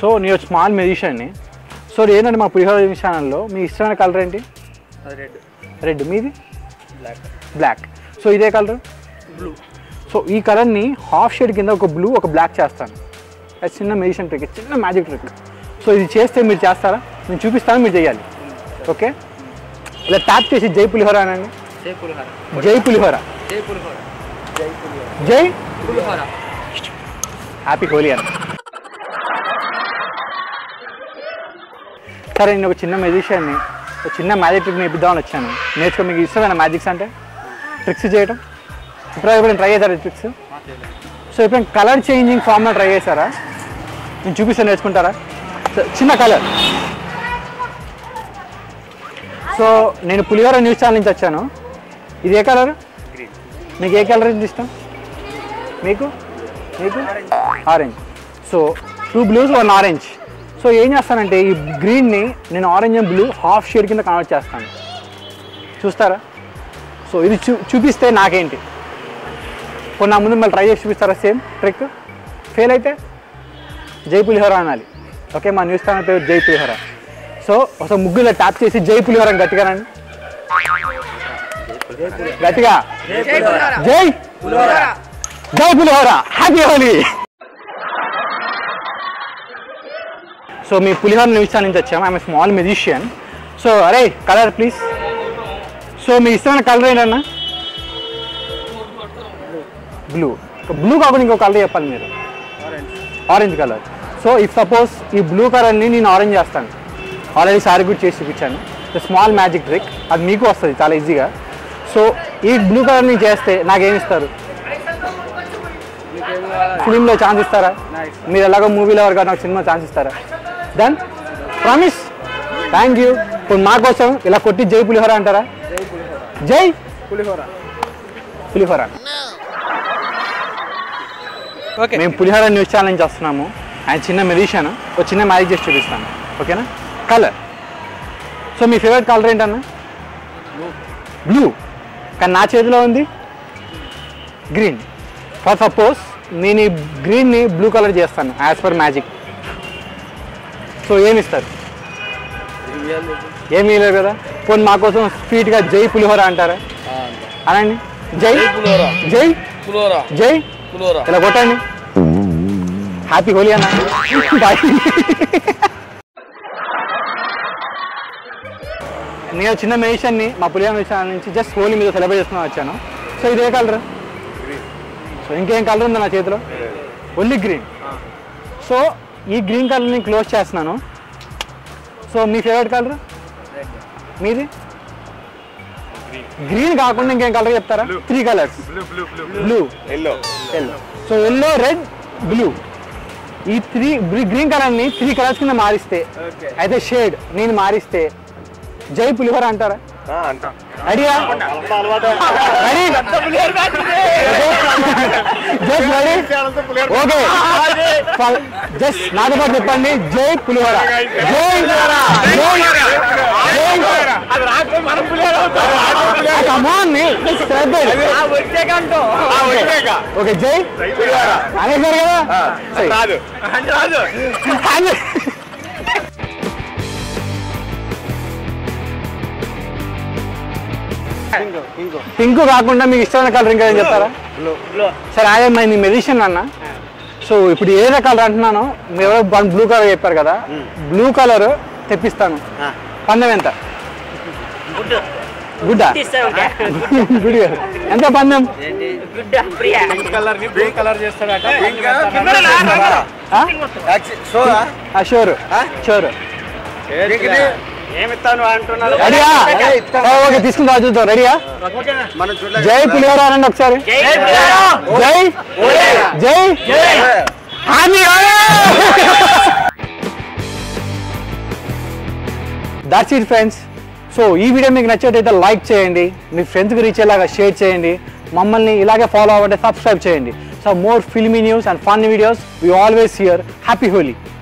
So నేను small మ్యూజిషియన్ని so ఏంటంటే మా పులిహోర ఛానల్లో మీ ఇష్టమైన కలర్ ఏంటి అది రెడ్ రెడ్ మీది బ్లాక్ బ్లాక్ సో ఇదే కలర్ బ్లూ సో ఈ కలర్ని హాఫ్ షేడ్ కింద ఒక బ్లూ ఒక బ్లాక్ చేస్తాను అది చిన్న మెడిషన్ ట్రిక్ చిన్న మ్యాజిక్ ట్రిక్ సో ఇది చేస్తే మీరు చేస్తారా నేను చూపిస్తాను మీరు చేయాలి ఓకే ఇలా ట్యాప్ చేసి జై పులిహోర అనండి జై పులిహోర జై పులిహోర జై పులిహోర జై పులిహోర జై పులిహోర హ్యాపీ హోలీ అని సరే నేను ఒక చిన్న మ్యూజిషియన్ని ఒక చిన్న మ్యాజిక్ ట్రిక్ నేర్పిద్దామని వచ్చాను నేర్చుకో మీకు ఇష్టమైన మ్యాజిక్స్ అంటే ట్రిక్స్ చేయడం ఇప్పుడు ఎప్పుడైనా ట్రై చేశారా ట్రిక్స్ సో ఎప్పుడైనా కలర్ చేంజింగ్ ఫామ్లో ట్రై చేశారా నేను చూపిస్తాను నేర్చుకుంటారా సో, చిన్న కలర్ సో నేను పులిహోర న్యూస్ ఛానల్ నుంచి వచ్చాను ఇది ఏ కలర్ గ్రీన్ మీకు ఏ కలర్ అంటే ఇష్టం మీకు మీకు orange so two blues one orange so ఏం చేస్తానంటే ఈ గ్రీన్ని నేను orange and blue half shade కింద కన్వర్ట్ చేస్తాను చూస్తారా సో ఇది చూ చూపిస్తే నాకేంటి కొన్ని నా ముందు మళ్ళీ ట్రై చేసి చూపిస్తారా సేమ్ ట్రిక్ ఫెయిల్ అయితే జై పులిహోర అనాలి ఓకే మా న్యూస్ ఛానల్ పేరు జై పులిహోర సో ఒకసారి ముగ్గులో ట్యాప్ చేసి జై పులిహోర అని గట్టిగా రండి గట్టిగా జై పులిహోర జై పులిహోర జై పులిహోర హ్యాపీ హోలీ సో మీ పులిహోర న్యూస్ ఛానల్ నుంచి వచ్చాము ఐఎమ్ స్మాల్ మ్యూజిషియన్ సో అరే కలర్ ప్లీజ్ సో మీ ఇష్టమైన కలర్ ఏంటన్నా బ్లూ బ్లూ కాకుండా ఇంకో కలర్ చెప్పాలి మీరు orange orange colour so if suppose ఈ బ్లూ కలర్ని నేను ఆరెంజ్ చేస్తాను ఆల్రెడీ సారీ కూడా చేసి చూపించాను స్మాల్ మ్యాజిక్ ట్రిక్ అది మీకు వస్తుంది చాలా ఈజీగా సో ఈ బ్లూ కలర్ని చేస్తే నాకేమి ఇస్తారు మీకేం కావాలి ఫిలింలో ఛాన్స్ ఇస్తారా నైస్ మీరు ఎలాగో మూవీలో ఎవరికైనా నాకు సినిమా ఛాన్స్ ఇస్తారా డన్ ప్రామిస్ థ్యాంక్ యూ ఇప్పుడు మా కోసం ఇలా కొట్టి జై పులిహోర అంటారా జై పులిహోర జై పులిహోర పులిహోర ఓకే మేము పులిహోర న్యూస్ ఛానల్ నుంచి వస్తున్నాము ఆయన చిన్న మెడిషన్ ఒక చిన్న మ్యాజిక్ చేసి చూపిస్తాను ఓకేనా కలర్ సో మీ ఫేవరెట్ కలర్ ఏంటన్నా బ్లూ కానీ నా చేతిలో ఉంది గ్రీన్ ఫర్ సపోజ్ నేను ఈ గ్రీన్ని బ్లూ కలర్ చేస్తాను యాజ్ పర్ మ్యాజిక్ సో ఏమి ఇస్తారు ఏమీ లేదు కదా పోనీ మా కోసం స్వీట్గా జై పులిహోర అంటారా అనండి జై పులిహోర జై పులిహోర జై పులిహోర ఇలా కొట్టండి హ్యాపీ హోలీ అన్న బాయ్ నేను చిన్న మెడిషన్ని మా పులియా మెడిషన్ నుంచి జస్ట్ హోలీ మీద సెలబ్రేట్ చేసుకుని వచ్చాను సో ఇదే కలర్ సో ఇంకేం కలర్ ఉందా నా చేతిలో ఓన్లీ గ్రీన్ సో ఈ గ్రీన్ కలర్ని క్లోజ్ చేస్తున్నాను సో మీ ఫేవరెట్ కలర్ మీది గ్రీన్ కాకుండా ఇంకేం కలర్ చెప్తారా three colours blue yellow yellow so yellow red blue ఈ త్రీ గ్రీన్ కలర్ ని త్రీ కలర్స్ కింద మారిస్తే ఓకే అయితే షేడ్ నేను మారిస్తే జై పులిహోర అంటారా అంట రెడీయా ready just ready okay just నాతో పాటు చెప్పండి జై పులిహోర జై జై కమాన్ శ్రద్ధ ఓకే జై అనేసారు కదా సరే. రాదు అదే. పింక్ కాకుండా మీకు ఇష్టమైన కలర్ ఇంకా ఏం చెప్తారా సరే అదే మరి నీ మెడిసిన్ అన్న సో ఇప్పుడు ఏ కలర్ అంటున్నానో మీరు వన్ బ్లూ కలర్ చెప్పారు కదా బ్లూ కలర్ తెప్పిస్తాను పందెం ఎంత గుడ్డ గుడ్ ఎంత పందెం కలర్ ని బ్లూ కలర్ చేస్తాడట షూర్ షూర్ ఏమిస్తాను అంటున్నాడు రెడీయా ఓకే తీసుకుంటా చూద్దాం రెడీయా మనం చూడలేదు జై పులిహోర అనండి ఒకసారి జై జై happy that's it friends so ఈ వీడియో మీకు నచ్చేటైతే లైక్ చేయండి మీ ఫ్రెండ్స్కి రీచ్ అయ్యేలాగా షేర్ చేయండి మమ్మల్ని ఇలాగే ఫాలో అవ్వండి సబ్స్క్రైబ్ చేయండి so more filmy news and fun videos we always here happy Holi